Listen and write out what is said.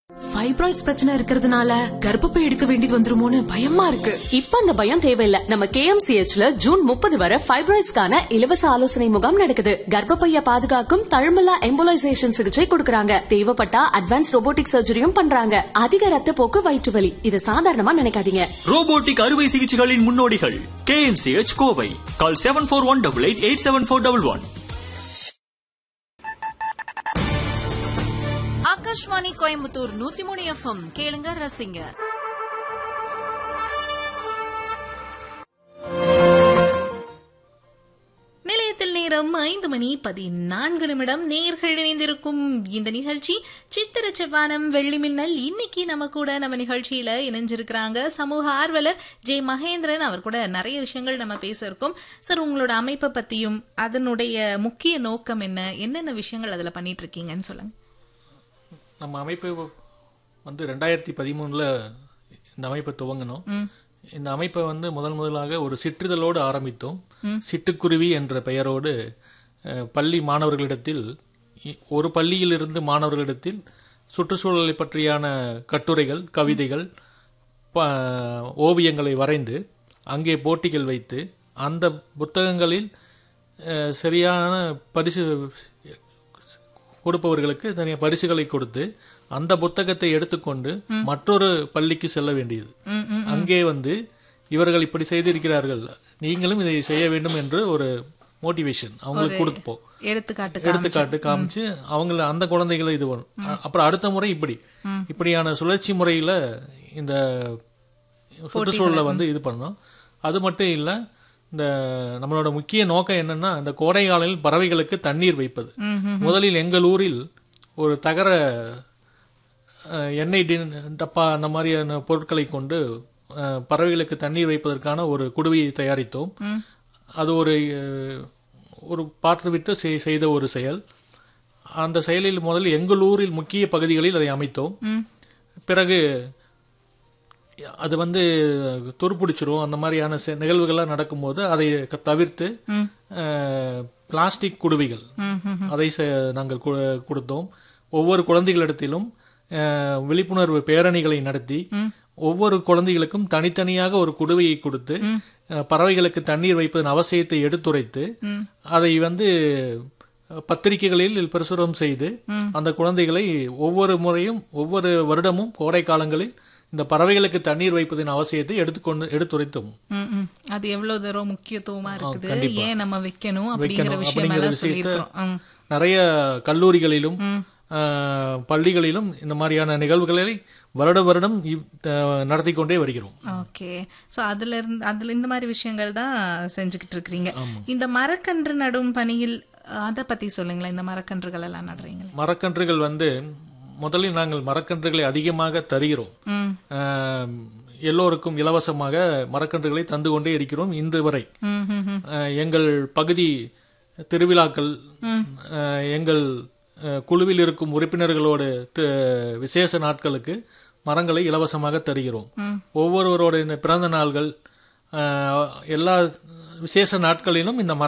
Fibroids பிரச்சனை இருக்கிறதுனால கர்ப்பப்பை எடுக்க வேண்டியது வந்துருமோன்னு பயமா இருக்கு இப்ப அந்த பயம் தேவையில்ல நம்ம கேஎம்சிஹெச்ல ஜூன் முப்பது வரை ஃபைப்ராய்ட்ஸ்க்கான இலவச ஆலோசனை முகாம் நடக்குது கர்ப்பப்பைய பாதுகாக்கும் தழும்பலா எம்போலைசேஷன் சிகிச்சை கொடுக்கறாங்க தேவைப்பட்டா அட்வான்ஸ் ரோபோட்டிக் சர்ஜரியும் பண்றாங்க அதிக ரத்த போக்கு வயிற்று வலி இது சாதாரணமா நினைக்காதீங்க ரோபோட்டிக் அறுவை சிகிச்சைகளின் முன்னோடிகள் KMCH Kovai call seven four one double eight eight seven four double one Akashvani Coimbatore நூத்தி மூணு எஃப்எம் கேளுங்க ரசிங்க நிலையத்தில் நேரம் ஐந்து மணி பதினான்கு நிமிடம் நேர்கள் இணைந்திருக்கும் இந்த நிகழ்ச்சி சித்திர செவ்வானம் வெள்ளி மின்னல் இன்னைக்கு நம்ம கூட நம்ம நிகழ்ச்சியில இணைஞ்சிருக்கிறாங்க சமூக ஆர்வலர் ஜே மகேந்திரன் அவர் கூட நிறைய விஷயங்கள் நம்ம பேச இருக்கோம் சார் உங்களோட அமைப்பை பத்தியும் அதனுடைய முக்கிய நோக்கம் என்ன என்னென்ன விஷயங்கள் அதுல பண்ணிட்டு இருக்கீங்கன்னு சொல்லுங்க நம்ம அமைப்பு வந்து ரெண்டாயிரத்தி பதிமூணுல இந்த அமைப்பை துவங்கினோம் இந்த அமைப்பை வந்து முதல் முதலாக ஒரு சிற்றிதழோடு ஆரம்பித்தோம் சிட்டுக்குருவி என்ற பெயரோடு அஹ், பள்ளி மாணவர்களிடத்தில் இ- ஒரு பள்ளியிலிருந்து மாணவர்களிடத்தில் சுற்றுச்சூழலை பற்றியான கட்டுரைகள் கவிதைகள் ப- ஓவியங்களை வரைந்து அங்கே போட்டிகள் வைத்து அந்த புத்தகங்களில் அஹ், சரியான பரிசு கொடுப்பவர்களுக்கு தனிய பரிசுகளை கொடுத்து அந்த புத்தகத்தை எடுத்துக்கொண்டு மற்றொரு பள்ளிக்கு செல்ல வேண்டியது அங்கே வந்து இவர்கள் இப்படி செய்திருக்கிறார்கள் நீங்களும் இதை செய்ய வேண்டும் என்று ஒரு மோட்டிவேஷன் அவங்களுக்கு கொடுப்போம் எடுத்துக்காட்டு எடுத்துக்காட்டு காமிச்சு அவங்கள அந்த குழந்தைகளை இது பண்ணும் அ- அப்புறம் அடுத்த முறை இப்படி இப்படியான சுழற்சி முறையில இந்த சுற்றுச்சூழலை வந்து இது பண்ணோம் அது மட்டும் இல்ல இந்த நம்மளோட முக்கிய நோக்கம் என்னன்னா இந்த கோடை காலையில் பறவைகளுக்கு தண்ணீர் வைப்பது முதலில் எங்கள் ஊரில் ஒரு தகர அஹ், எண்ணெய் டின் டப்பா அந்த மாதிரியான பொருட்களை கொண்டு அஹ், பறவைகளுக்கு தண்ணீர் வைப்பதற்கான ஒரு குடுவையை தயாரித்தோம் அது ஒரு அஹ், ஒரு பார்த்துவிட்டு செய்- செய்த ஒரு செயல் அந்த செயலில் முதலில் எங்கள் ஊரில் முக்கிய பகுதிகளில் அதை அமைத்தோம் பிறகு அது வந்து துருப்பிடிச்சிரும் அந்த மாதிரியான செ- நிகழ்வுகள்லாம் நடக்கும்போது அதை க- தவிர்த்து அஹ், பிளாஸ்டிக் குடுவைகள் அதை செ- நாங்கள் கு- கொடுத்தோம் ஒவ்வொரு குழந்தைகளிடத்திலும் அஹ், விழிப்புணர்வு பேரணிகளை நடத்தி ஒவ்வொரு குழந்தைகளுக்கும் தனித்தனியாக ஒரு குடுவையை கொடுத்து அஹ், பறவைகளுக்கு தண்ணீர் வைப்பதன் அவசியத்தை எடுத்துரைத்து அதை வந்து அஹ், பத்திரிகைகளில் பிரசுரம் செய்து அந்த குழந்தைகளை ஒவ்வொரு முறையும் ஒவ்வொரு வருடமும் கோடை காலங்களில் இந்த பறவைகளுக்கு தண்ணீர் வைப்பதன் அவசியத்தை எடுத்துக்கொண்டு எடுத்துரைத்தோம் ம், ம். அது எவ்வளவு தூரம் முக்கியத்துவமா இருக்குது கண்டிப்பா. ஏன் நம்ம வைக்கணும் அப்படிங்கிற வைக்கணும் விஷயம் அப்படிங்கிற எல்லாம் விஷயத்தை சொல்லியிருக்கிறோம் ம். நிறைய கல்லூரிகளிலும் அஹ், பள்ளிகளிலும் இந்த மாதிரியான நிகழ்வுகளை வருட வருடம் இவ்- அஹ், நடத்தி கொண்டே வருகிறோம் ஓகே சோ அதுல இருந்து அதுல இந்த மாதிரி விஷயங்கள் தான் செஞ்சுக்கிட்டு இருக்கிறீங்க இந்த மரக்கன்று நடும் பணியில் அத பத்தி சொல்லுங்களேன் இந்த மரக்கன்றுகள் எல்லாம் நடுறீங்க மரக்கன்றுகள் வந்து முதலில் நாங்கள் மரக்கன்றுகளை அதிகமாக தருகிறோம் ம் அஹ், எல்லோருக்கும் இலவசமாக மரக்கன்றுகளை தந்து கொண்டே இருக்கிறோம் இன்று வரை ம் ம் ம். அஹ், எங்கள் பகுதி திருவிழாக்கள் அஹ், எங்கள் அஹ், குழுவில் இருக்கும் உறுப்பினர்களோட தி- விசேஷ நாட்களுக்கு மரங்களை இலவசமாக தருகிறோம் ஒவ்வொருவரோட இந்த பிறந்த நாள்கள் அஹ், எல்லா விசேஷ நாட்களிலும் இந்த மர